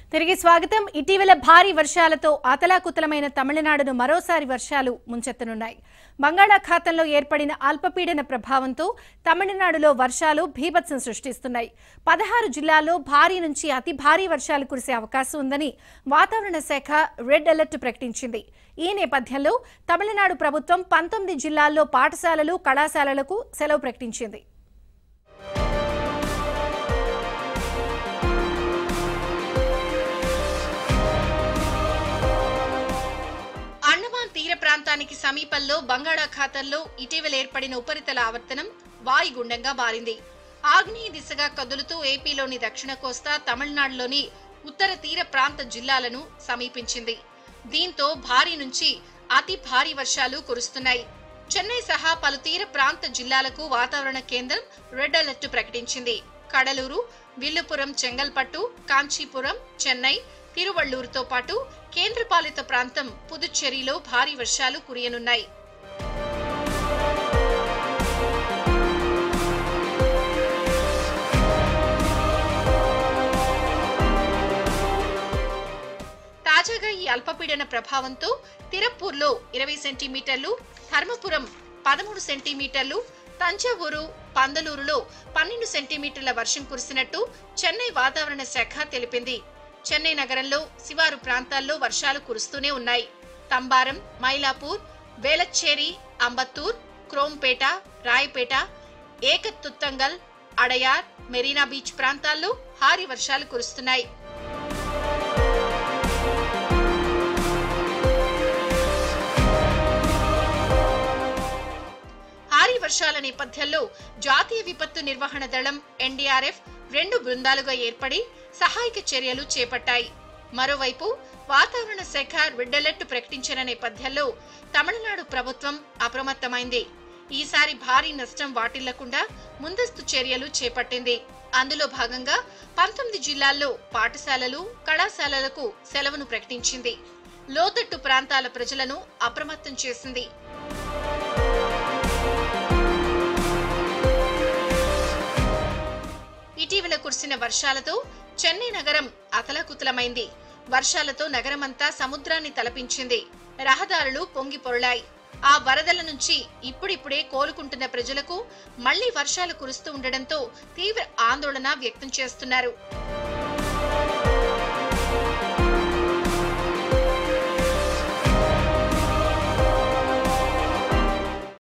తిరిగి స్వాగతం ఇటీవల భారీ వర్షాలతో అతలాకుతలమైన తమిళనాడును మరోసారి వర్షాలు ముంచెత్తనున్నాయి బంగాళాఖాతంలో ఏర్పడిన అల్పపీడన ప్రభావంతో తమిళనాడులో వర్షాలు భీభత్సం సృష్టిస్తున్నాయి పదహారు జిల్లాల్లో భారీ నుంచి అతి భారీ వర్షాలు కురిసే అవకాశం ఉందని వాతావరణ శాఖ రెడ్ అలర్ట్ ప్రకటించింది ఈ నేపథ్యంలో తమిళనాడు ప్రభుత్వం పంతొమ్మిది జిల్లాల్లో పాఠశాలలు కళాశాలలకు సెలవు ప్రకటించింది అండమాన్ తీర ప్రాంతానికి సమీపంలో బంగాళాఖాతంలో ఇటీవల ఏర్పడిన ఉపరితల ఆవర్తనం వాయుగుండంగా మారింది ఆగ్నేయ దిశగా కదులుతూ ఏపీలోని దక్షిణ కోస్తా తమిళనాడులోని ఉత్తర తీర ప్రాంత జిల్లాలను సమీపించింది దీంతో భారీ నుంచి అతి భారీ వర్షాలు కురుస్తున్నాయి చెన్నై సహా పలు తీర ప్రాంత జిల్లాలకు వాతావరణ కేంద్రం రెడ్ అలర్ట్ ప్రకటించింది కడలూరు విల్లుపురం చెంగల్పట్టు కాంచీపురం చెన్నై తిరువళ్లూరుతో పాటు కేంద్రపాలిత ప్రాంతం పుదుచ్చేరిలో భారీ వర్షాలు కురియనున్నాయి తాజాగా ఈ అల్పపీడన ప్రభావంతో తిరుప్పూర్లో ఇరవై సెంటీమీటర్లు ధర్మపురం పదమూడు సెంటీమీటర్లు తంజావూరు పందలూరులో పన్నెండు సెంటీమీటర్ల వర్షం కురిసినట్టు చెన్నై వాతావరణ శాఖ తెలిపింది చెన్నై నగరంలో శివారు ప్రాంతాల్లో వర్షాలు కురుస్తూనే ఉన్నాయి తంబారం మైలాపూర్ వేలచ్చేరి అంబత్తూర్ క్రోంపేట రాయపేట ఏకత్తుత్తంగల్ అడయార్ మెరీనా బీచ్ ప్రాంతాల్లో భారీ వర్షాలు కురుస్తున్నాయి భారీ వర్షాల నేపథ్యంలో జాతీయ విపత్తు నిర్వహణ దళం ఎన్డీఆర్ఎఫ్ రెండు బృందాలుగా ఏర్పడి సహాయక చర్యలు చేపట్టాయి మరోవైపు వాతావరణ శాఖ రెడ్ అలర్ట్ ప్రకటించిన నేపథ్యంలో తమిళనాడు ప్రభుత్వం అప్రమత్తమైంది ఈసారి భారీ నష్టం వాటిల్లకుండా ముందస్తు చర్యలు చేపట్టింది అందులో భాగంగా పంతొమ్మిది జిల్లాల్లో పాఠశాలలు కళాశాలలకు సెలవును ప్రకటించింది లోతట్టు ప్రాంతాల ప్రజలను అప్రమత్తం చేసింది ఇటీవల కురిసిన వర్షాలతో చెన్నై నగరం అతలాకుతలమైంది వర్షాలతో నగరమంతా సముద్రాన్ని తలపించింది రహదారులు పొంగి పొరలాయి ఆ వరదల నుంచి ఇప్పుడిప్పుడే కోలుకుంటున్న ప్రజలకు మళ్లీ వర్షాలు కురుస్తూ ఉండడంతో తీవ్ర ఆందోళన వ్యక్తం చేస్తున్నారు